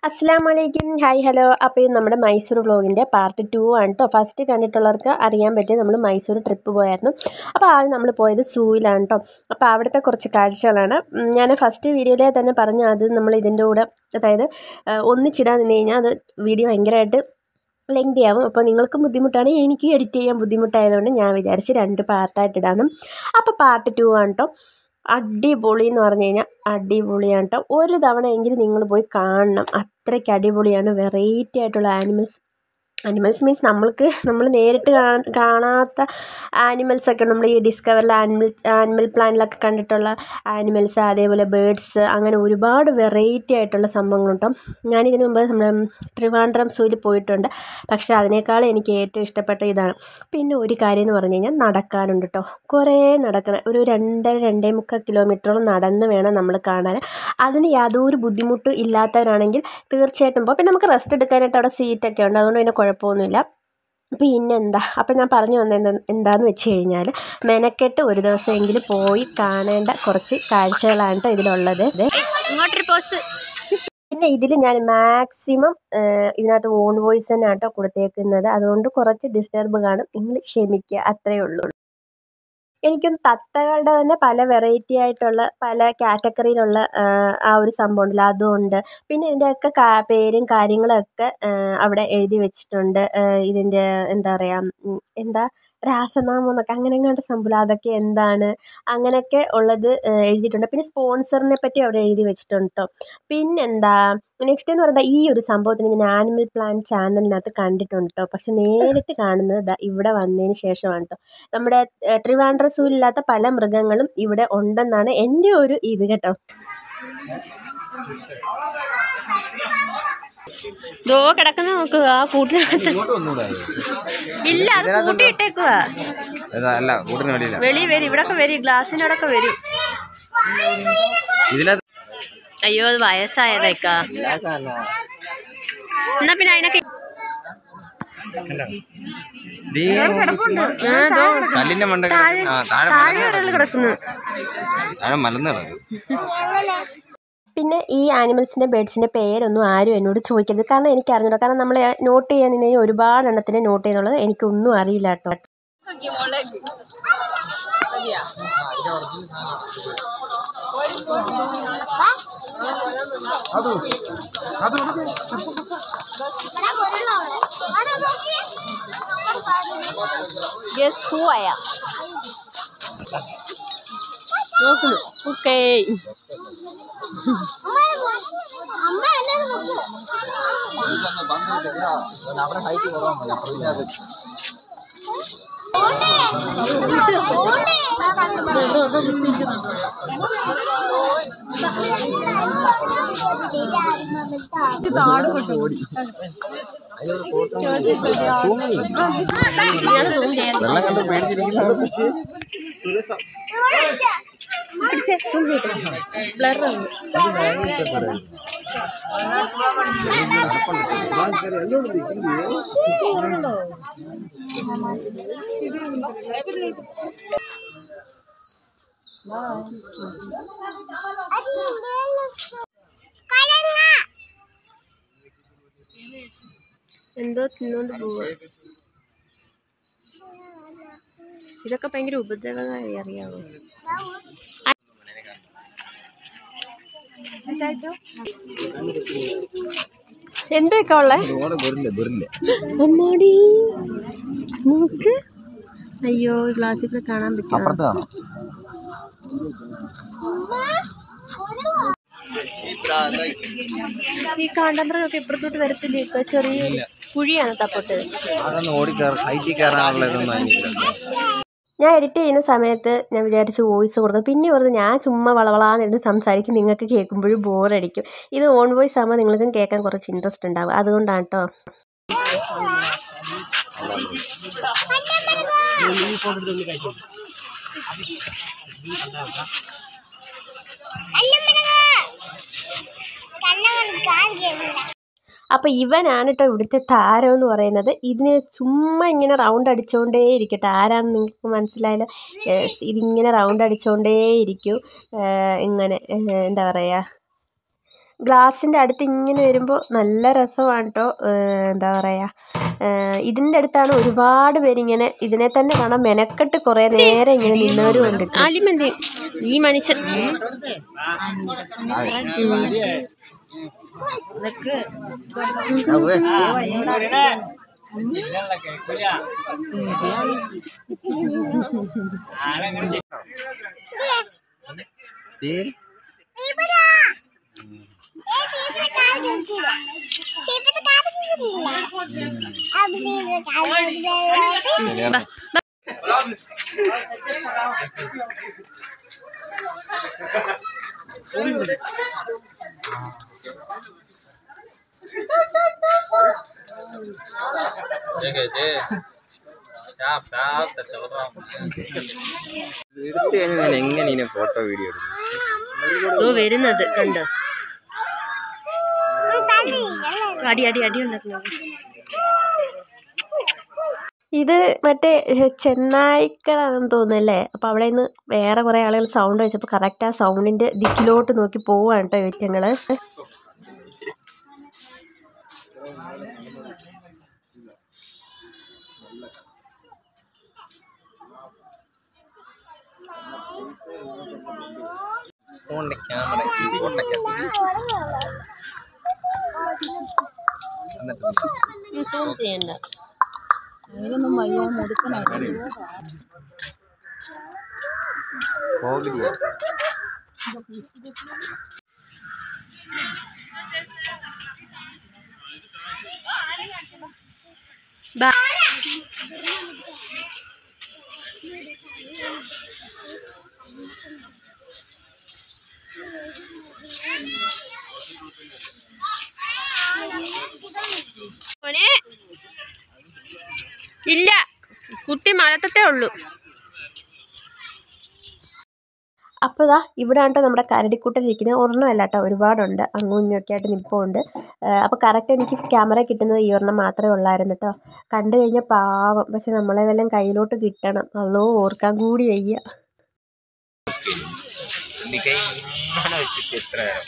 അസ്സാം വലൈക്കും hi hello അപ്പോൾ ഇത് നമ്മുടെ മൈസൂർ വ്ളോഗിൻ്റെ പാർട്ട് ടു ആണ് കേട്ടോ ഫസ്റ്റ് കണ്ടിട്ടുള്ളവർക്ക് അറിയാൻ പറ്റിയ നമ്മൾ മൈസൂർ ട്രിപ്പ് പോയായിരുന്നു അപ്പോൾ ആദ്യം നമ്മൾ പോയത് സൂയിലാണ് കേട്ടോ അപ്പോൾ അവിടുത്തെ കുറച്ച് കാഴ്ചകളാണ് ഉം, ഞാൻ ഫസ്റ്റ് വീഡിയോയിലെ തന്നെ പറഞ്ഞു അത് നമ്മൾ ഇതിൻ്റെ കൂടെ അതായത് ആ, ഒന്നിച്ചിടാൻ നിന്ന് കഴിഞ്ഞാൽ അത് വീഡിയോ ഭയങ്കരമായിട്ട് ലെങ്തി ആവും അപ്പോൾ നിങ്ങൾക്ക് ബുദ്ധിമുട്ടാണ് എനിക്ക് എഡിറ്റ് ചെയ്യാൻ ബുദ്ധിമുട്ടായതുകൊണ്ട് ഞാൻ വിചാരിച്ച് രണ്ട് പാർട്ടായിട്ട് ഇടാനും അപ്പോൾ പാർട്ട് ടു ആണ് കേട്ടോ അടിപൊളി എന്ന് പറഞ്ഞു കഴിഞ്ഞാൽ അടിപൊളിയാണ് കേട്ടോ ഒരു തവണയെങ്കിലും നിങ്ങൾ പോയി കാണണം അത്രയ്ക്ക് അടിപൊളിയാണ് വെറൈറ്റി ആയിട്ടുള്ള ആനിമൽസ് ആനിമൽസ് മീൻസ് നമ്മൾക്ക് നമ്മൾ നേരിട്ട് കാ- കാണാത്ത ആനിമൽസ് ഒക്കെ നമ്മൾ ഈ ഡിസ്കവറിൽ ആനിമൽ ആനിമൽ പ്ലാനിലൊക്കെ കണ്ടിട്ടുള്ള ആനിമൽസ് അതേപോലെ ബേഡ്സ് അങ്ങനെ ഒരുപാട് വെറൈറ്റി ആയിട്ടുള്ള സംഭവങ്ങളുണ്ടോ ഞാനിതിനു മുമ്പ് നമ്മുടെ ട്രിവാൻഡ്രം സൂയിൽ പോയിട്ടുണ്ട് പക്ഷേ അതിനേക്കാൾ എനിക്ക് ഏറ്റവും ഇഷ്ടപ്പെട്ട ഇതാണ് പിന്നെ ഒരു കാര്യം എന്ന് പറഞ്ഞു കഴിഞ്ഞാൽ നടക്കാനുണ്ട് കേട്ടോ കുറേ നടക്കണം ഒരു രണ്ടര രണ്ടേ മുക്കാൽ കിലോമീറ്ററോളം നടന്ന് വേണം നമ്മൾ കാണാൻ അതിന് യാതൊരു ബുദ്ധിമുട്ടും ഇല്ലാത്തവരാണെങ്കിൽ തീർച്ചയായിട്ടും പോകും പിന്നെ നമുക്ക് റെസ്റ്റ് എടുക്കാനായിട്ട് അവിടെ സീറ്റൊക്കെ ഉണ്ട് അതുകൊണ്ട് പിന്നെ കുഴപ്പമൊന്നുമില്ല പിന്നെന്താ അപ്പം ഞാൻ പറഞ്ഞു വന്നത് എന്താ എന്താന്ന് വെച്ച് കഴിഞ്ഞാൽ മെനക്കെട്ട് ഒരു ദിവസമെങ്കിലും പോയി കാണേണ്ട കുറച്ച് കാഴ്ചകളാണ് കേട്ടോ ഇതിലുള്ളത് ഇങ്ങോട്ടൊരു പോസ് പിന്നെ ഇതിൽ ഞാൻ മാക്സിമം ഇതിനകത്ത് ഓൺ വോയിസ് തന്നെ ആട്ടോ കൊടുത്തേക്കുന്നത് അതുകൊണ്ട് കുറച്ച് ഡിസ്റ്റർബ് കാണും നിങ്ങൾ ക്ഷമിക്കുക അത്രയേ ഉള്ളൂ എനിക്കൊന്ന് തത്തകളുടെ തന്നെ പല വെറൈറ്റി ആയിട്ടുള്ള പല കാറ്റഗറിയിലുള്ള ആ ഒരു സംഭവം ഉണ്ടല്ലോ അതും ഉണ്ട് പിന്നെ ഇതിൻ്റെയൊക്കെ കാ പേരും കാര്യങ്ങളൊക്കെ അവിടെ എഴുതി വെച്ചിട്ടുണ്ട് ഇതിൻ്റെ എന്താ പറയുക ഉം, എന്താ രാസനാമം എന്നൊക്കെ അങ്ങനെ എങ്ങാണ്ട് സംഭവം അതൊക്കെ എന്താണ് അങ്ങനെയൊക്കെ ഉള്ളത് ഏഹ്, എഴുതിയിട്ടുണ്ട് പിന്നെ സ്പോൺസറിനെ പറ്റി അവിടെ എഴുതി വെച്ചിട്ടുണ്ട് കേട്ടോ പിന്നെന്താ നെക്സ്റ്റ് എന്ന് പറയുന്നത് ഈ ഒരു സംഭവത്തിന് ഞാൻ ആനിമൽ പ്ലാൻ ചാനലിനകത്ത് കണ്ടിട്ടുണ്ട് കേട്ടോ പക്ഷെ നേരിട്ട് കാണുന്നത് ദാ ഇവിടെ വന്നതിന് ശേഷമാണ് കേട്ടോ നമ്മുടെ ഏഹ്, ട്രിവാൻഡ്രം സൂവിലില്ലാത്ത പല മൃഗങ്ങളും ഇവിടെ ഉണ്ടെന്നാണ് എൻ്റെ ഒരു ഇത് കേട്ടോ ദോ കിടക്കുന്ന നോക്കുക ആ കൂട്ടിനകത്ത് ഇങ്ങോട്ട് വന്നൂടാ ഇല്ല അത് കൂട്ടിയിട്ടേക്കുക ഏതാ അല്ല കൂട്ടിന് വെളിയില്ല വെളി വരും ഇവിടൊക്കെ വരും ഗ്ലാസ്സിനോടൊക്കെ വരും ഇതിനകത്ത് അയ്യോ അത് വയസ്സായതേക്കാ എന്നാ പിന്നെ അതിനൊക്കെ ദേ ആ, ദോ, കല്ലിന്റെ മണ്ട കിടക്കുന്ന- ആ താഴെ താഴെ മലന്ന് ഒരാൾ കിടക്കുന്നു താഴെ മലന്ന് കിടക്കും പിന്നെ ഈ ആനിമൽസിൻ്റെ ബേഡ്സിൻ്റെ പേരൊന്നും ആരും എന്നോട് ചോദിക്കരുത് കാരണം എനിക്ക് അറിഞ്ഞൂടാ കാരണം നമ്മൾ നോട്ട് ചെയ്യാൻ നിന്ന് കഴിഞ്ഞാൽ ഒരുപാട് എണ്ണത്തിനെ നോട്ട് ചെയ്യുന്നുള്ളത് എനിക്കൊന്നും അറിയില്ല കേട്ടോ Guess who I am? നോക്കുന്നു ഓക്കേ അമ്മ എന്നെ നോക്കൂ വെള്ളം കണ്ട് പേടിച്ചിരിക്കുന്ന എന്തോ തിന്നോണ്ട് പോവാ ഇതൊക്കെ ഭയങ്കര ഉപദ്രവമായി അറിയാവോ എന്തൊക്കെ ഉള്ളേ ബെറില്ല ബെറില്ല അമ്മാടി നോക്ക് അയ്യോ ഗ്ലാസ്സിൽ കൂടെ കാണാൻ പറ്റുമോ അപ്പുറത്ത് കാണാം ഈ കാണ്ടാമൃഗമൊക്കെ ഇപ്പുറത്തോട്ട് വരത്തില്ലേ ഇപ്പൊ ചെറിയ കുഴിയാണ് തപ്പോട്ട് അതൊന്നും ഓടി കയറാൻ ഹൈറ്റിൽ കയറാനുള്ള ഇതൊന്നും അതിനില്ല ഞാൻ എഡിറ്റ് ചെയ്യുന്ന സമയത്ത് ഞാൻ വിചാരിച്ചു വോയിസ് കൊടുക്കും പിന്നെ ഓർത്ത് ഞാൻ ചുമ്മാ വളവളാന്നിരുന്ന് സംസാരിക്കും നിങ്ങൾക്ക് കേൾക്കുമ്പോഴും ബോറടിക്കും ഇത് ഓൺ വോയിസ് ആകുമ്പോൾ നിങ്ങൾക്കും കേൾക്കാൻ കുറച്ച് ഇൻട്രസ്റ്റ് ഉണ്ടാവും അതുകൊണ്ടാണ് കേട്ടോ അപ്പോൾ ഇവനാണ് കേട്ടോ ഇവിടുത്തെ താരം എന്ന് പറയുന്നത് ഇതിന് ചുമ്മാ ഇങ്ങനെ റൗണ്ട് അടിച്ചുകൊണ്ടേ ഇരിക്കട്ടെ ആരാന്ന് നിങ്ങൾക്ക് മനസ്സിലായല്ലോ Yes, ഇതിങ്ങനെ റൗണ്ട് അടിച്ചുകൊണ്ടേ ഇരിക്കും ഏഹ് ഇങ്ങനെ ഏഹ് എന്താ പറയുക ഗ്ലാസിൻ്റെ അടുത്ത് ഇങ്ങനെ വരുമ്പോൾ നല്ല രസമാണ് കേട്ടോ എന്താ പറയുക ഇതിൻ്റെ അടുത്താണ് ഒരുപാട് പേരിങ്ങനെ ഇതിനെ തന്നെ കാണാൻ മെനക്കെട്ട് കുറേ നേരം ഇങ്ങനെ നിന്നവരും ഉണ്ട് അലിമന്തി ഈ മനുഷ്യൻ പേര് ശരിയാണ് എടുത്തു കഴിഞ്ഞാൽ ഞാൻ എങ്ങനെ ഇനി ഫോട്ടോ വീഡിയോ എടുക്കും ഓ വരുന്നത് കണ്ടോ അടി അടി അടി ഉണ്ടാക്കുന്നത് ഇത് മറ്റേ ചെന്നായ്ക്കളാണെന്ന് തോന്നുന്നല്ലേ അപ്പോൾ അവിടെ നിന്ന് വേറെ കുറേ ആളുകൾ സൗണ്ട് വെച്ചപ്പോൾ കറക്റ്റ് ആ സൗണ്ടിൻ്റെ ദിക്കിലോട്ട് നോക്കി പോവാണ് കേട്ടോ ഇവറ്റങ്ങൾ ഫോണിന്റെ ക്യാമറ ഫോട്ടോക്കെ എന്നിട്ട് സൂം ചെയ്യണ്ട പോകില്ല ബാ മോനെ ഇല്ല കുട്ടി മലത്തട്ടേ ഉള്ളൂ അപ്പോൾ ഇതാ ഇവിടെ ആട്ടോ നമ്മുടെ കരടിക്കുട്ടനിരിക്കുന്നത് ഒരെണ്ണമല്ല കേട്ടോ ഒരുപാടുണ്ട് അങ്ങും ഇങ്ങൊക്കെ ആയിട്ട് നിൽപ്പുണ്ട് അപ്പോൾ കറക്റ്റ് എനിക്ക് ക്യാമറ കിട്ടുന്നത് ഈ ഒരെണ്ണം മാത്രമേ ഉള്ളായിരുന്നു കേട്ടോ കണ്ടു കഴിഞ്ഞാൽ പാവം പക്ഷെ നമ്മളെ വല്ലതും കയ്യിലോട്ട് കിട്ടണം അതോ ഓർക്കാൻ കൂടി വയ്യ എന്റെ കൈ ഇങ്ങനെ വെച്ചിട്ട് എത്ര നേരം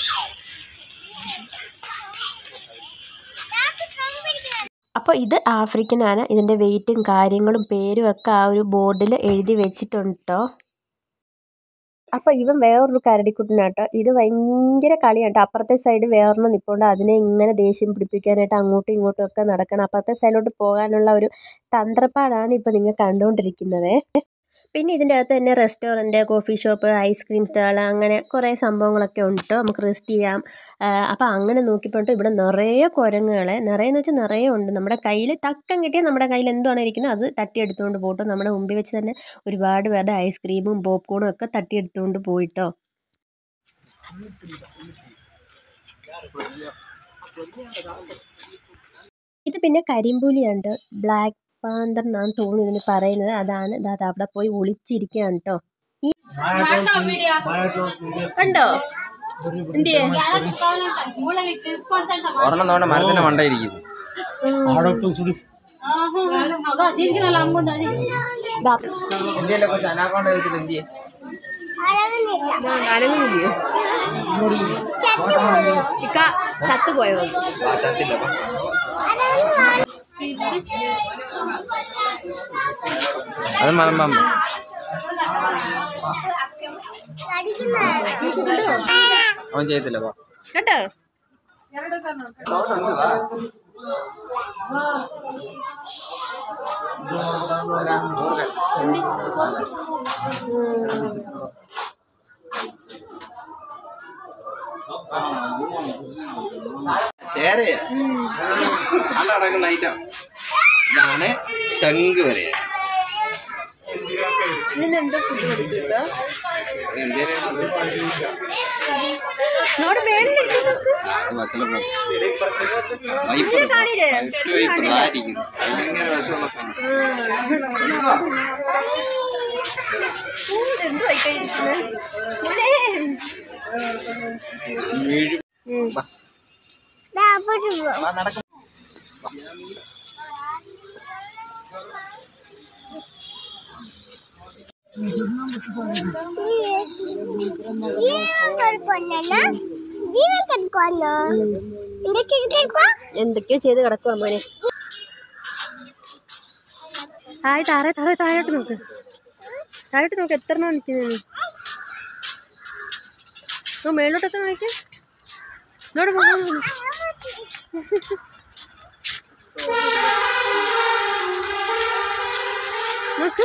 അപ്പോൾ ഇത് ആഫ്രിക്കൻ ആന ഇതിൻ്റെ വെയിറ്റും കാര്യങ്ങളും പേരും ഒക്കെ ആ ഒരു ബോർഡിൽ എഴുതി വെച്ചിട്ടുണ്ട് കേട്ടോ അപ്പോൾ ഇവൻ വേറൊരു കരടിക്കുട്ടനാട്ടോ ഇത് ഭയങ്കര കളിയാണ് ട്ടോ. അപ്പുറത്തെ സൈഡ് വേറൊരെണ്ണം നിൽപ്പുണ്ട് അതിനെ ഇങ്ങനെ ദേഷ്യം പിടിപ്പിക്കാനായിട്ട് അങ്ങോട്ടും ഇങ്ങോട്ടും ഒക്കെ നടക്കണം അപ്പുറത്തെ സൈഡിലോട്ട് പോകാനുള്ള ഒരു തന്ത്രപ്പാടാണ് ഇപ്പോൾ നിങ്ങൾ കണ്ടുകൊണ്ടിരിക്കുന്നത് പിന്നെ ഇതിൻ്റെ അകത്ത് തന്നെ restaurant coffee shop ice cream stall അങ്ങനെ കുറേ സംഭവങ്ങളൊക്കെ ഉണ്ട് ട്ടോ. നമുക്ക് റെസ്റ്റ് ചെയ്യാം അപ്പോൾ അങ്ങനെ നോക്കിയപ്പോൾ ഇവിടെ നിറയെ കുരങ്ങുകളെ നിറയെന്ന് വെച്ചാൽ നിറയെ ഉണ്ട് നമ്മുടെ കയ്യിൽ തക്കം കിട്ടിയാൽ നമ്മുടെ കയ്യിൽ എന്തുവാണ് ഇരിക്കുന്നത് അത് തട്ടിയെടുത്തുകൊണ്ട് പോട്ടോ നമ്മുടെ മുമ്പിൽ വെച്ച് തന്നെ ഒരുപാട് പേരുടെ ഐസ്ക്രീമും പോപ്കോണും ഒക്കെ തട്ടിയെടുത്തുകൊണ്ട് പോയിട്ടോ ഇത് പിന്നെ കരിമ്പുലിയുണ്ട് ബ്ലാക്ക് പാന്തർ എന്നാണ് തോന്നുന്നു ഇതിന് പറയുന്നത് അതാണ് ഇതാ ദാ അവിടെ പോയി ഒളിച്ചിരിക്കുകയാണ് കേട്ടോ ഈ കണ്ടോ എന്തിയെ ഒരെണ്ണം തോണ്ട മരത്തിന്റെ മണ്ട ഇരിക്കുന്നു ദാ, ഇന്ത്യയിലെ കൊച്ചു അനാക്കോണ്ട വെച്ചിട്ട് എന്തിയെ ദാ അനങ്ങുന്നില്ലയോ ഇക്ക ചത്തുപോയോ ചത്തില്ല അത് മലമ്പാമ്പ് അവൻ ചെയ്യത്തില്ല പോ കേട്ടോ ചേരയാ അത് അടക്കുന്ന ഐറ്റം ഇതാണ് ശംഖ് വരെ ഇതിനെന്തോ ഫുഡ് കൊടുത്തിട്ടോ നോട് മേളിലിരിക്കുന്നത് കാണില്ലേ? എന്തോ ആയിക്കഴിഞ്ഞിരിക്കുന്നത് മോനെ ഉം. നടക്കും ജീവൻ കിടക്കുവാന്നോ എന്താ ചെയ്തെടുക്കുവാ എന്തൊക്കെയോ ചെയ്ത് കിടക്കുവാ മോനെ താഴെ താഴെ താഴെ താഴോട്ട് നോക്ക് താഴോട്ട് നോക്ക് എത്ര എണ്ണം നിൽക്കുന്നു ഓ മേലോട്ടൊക്കെ നോക്കി ഇങ്ങോട്ട് പോ, ഇങ്ങോട്ട് പോ. നോക്ക്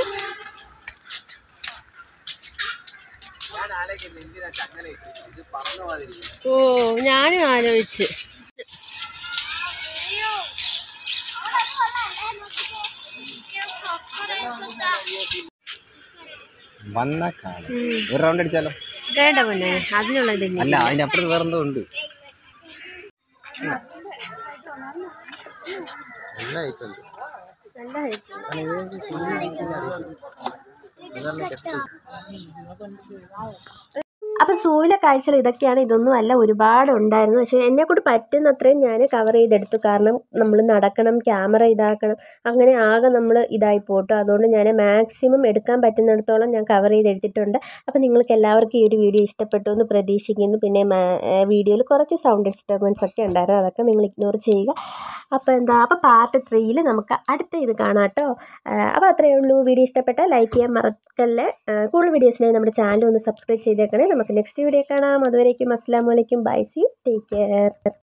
ഓ ഞാനും ആലോചിച്ച് വന്നാ കാണാം ഒരു റൗണ്ട് അടിച്ചാലോ വേണ്ട മോനെ അതിനുള്ളത് തന്നെ അല്ല അതിന്റെ അപ്പുറത്ത് വേറെ എന്തോ ഉണ്ട് നല്ല ഐറ്റം ഉണ്ട് നല്ല height. അപ്പോൾ സൂവിലെ കാഴ്ചകൾ ഇതൊക്കെയാണ് ഇതൊന്നും അല്ല ഒരുപാട് ഉണ്ടായിരുന്നു പക്ഷേ എന്നെക്കൊണ്ട് പറ്റുന്നത്രയും ഞാൻ കവർ ചെയ്തെടുത്തു കാരണം നമ്മൾ നടക്കണം ക്യാമറ ഇതാക്കണം അങ്ങനെ ആകെ നമ്മൾ ഇതായി പോട്ടു അതുകൊണ്ട് ഞാൻ മാക്സിമം എടുക്കാൻ പറ്റുന്നിടത്തോളം ഞാൻ കവർ ചെയ്തെടുത്തിട്ടുണ്ട് അപ്പോൾ നിങ്ങൾക്ക് എല്ലാവർക്കും ഈ ഒരു വീഡിയോ ഇഷ്ടപ്പെട്ടു എന്ന് പ്രതീക്ഷിക്കുന്നു പിന്നെ വീഡിയോയിൽ കുറച്ച് സൗണ്ട് ഡിസ്റ്റർബൻസ് ഒക്കെ ഉണ്ടായിരുന്നു അതൊക്കെ നിങ്ങൾ ഇഗ്നോർ ചെയ്യുക അപ്പോൾ എന്താ അപ്പോൾ പാർട്ട് ത്രീയിൽ നമുക്ക് അടുത്ത ഇത് കാണാം കേട്ടോ അപ്പോൾ അത്രയേ ഉള്ളൂ വീഡിയോ ഇഷ്ടപ്പെട്ടാൽ ലൈക്ക് ചെയ്യാൻ മറക്കല്ലേ ആ, കൂടുതൽ വീഡിയോസിനായി നമ്മുടെ ചാനൽ ഒന്ന് സബ്സ്ക്രൈബ് ചെയ്തേക്കണേ നമുക്ക് നെക്സ്റ്റ് വീഡിയോ കാണാം അതുവരേക്കും അസ്സാം വലൈക്കും ബൈ സി ടേക്ക് കെയർ